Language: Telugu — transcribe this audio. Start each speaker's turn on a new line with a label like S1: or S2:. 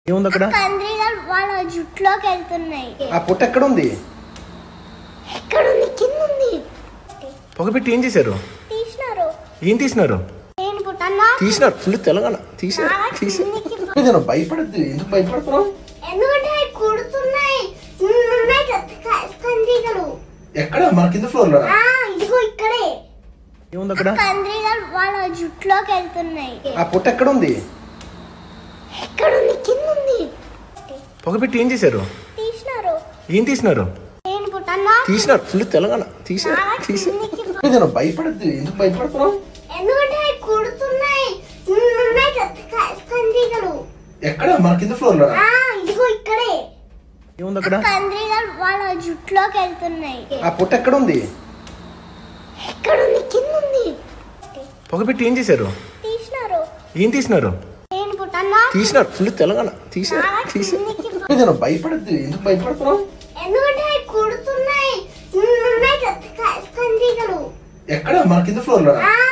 S1: ఏముంది అక్కడ
S2: కంద్రీగలు వాళ్ళ జుట్టులోకి వెళ్తున్నాయి
S1: ఆ పుట్ట ఎక్కడ ఉంది
S2: ఎక్కడ ఉంది కింద ఉంది
S1: పొగపెట్టి ఏం చేశారు
S2: తీసినారు
S1: ఏం తీసినారు
S2: నేను పుట్టన్నా
S1: తీసినారు ఫుల్ తెలంగాణ తీసారు తీసారు నేను భయపడద్దు ఎందుకు భయపడుతున్నావు
S2: ఎందుకంటే అవి కుడుతున్నాయి ఉన్నాయి కదా క- కంద్రీగలు
S1: ఎక్కడ మన కింద ఫ్లోర్ లో
S2: ఆ ఇదిగో ఇక్కడే
S1: ఏముంది అక్కడ
S2: కంద్రీగలు వాళ్ళ జుట్టులోకి వెళ్తున్నాయి
S1: ఆ పుట్ట ఎక్కడ ఉంది
S2: ఎక్కడ ఉంది కింద ఉంది
S1: పొగపెట్టి ఏం చేశారు
S2: తీసినారు
S1: ఏం తీసినారు
S2: నేను పుట్టన్నా
S1: తీసినారు ఫుల్ తెలంగాణ తీసారు తీసారు నేను భయపడద్దు ఎందుకు భయపడుతున్నావు
S2: ఎందుకంటే అవి కుడుతున్నాయి ఉన్నాయి కదా క- కంద్రీగలు
S1: ఎక్కడ మన కింద ఫ్లోర్ లో
S2: ఆ ఇదిగో ఇక్కడే
S1: ఏముంది అక్కడ
S2: కంద్రీగలు వాళ్ళ జుట్టులోకి వెళ్తున్నాయి
S1: ఆ పుట్ట ఎక్కడ ఉంది
S2: ఎక్కడ ఉంది కింద ఉంది
S1: పొగపెట్టి ఏం చేశారు
S2: తీసినారు
S1: ఏం తీసినారు
S2: నేను పుట్టన్నా
S1: తీసినారు ఫుల్ తెలంగాణ తీసారు తీసారు నేను భయపడద్దు ఎందుకు భయపడుతున్నావు
S2: ఎందుకంటే అవి కుడుతున్నాయి ఉన్నాయి కదా క- కంద్రీగలు
S1: ఎక్కడ మన కింద ఫ్లోర్ లో
S2: ఆ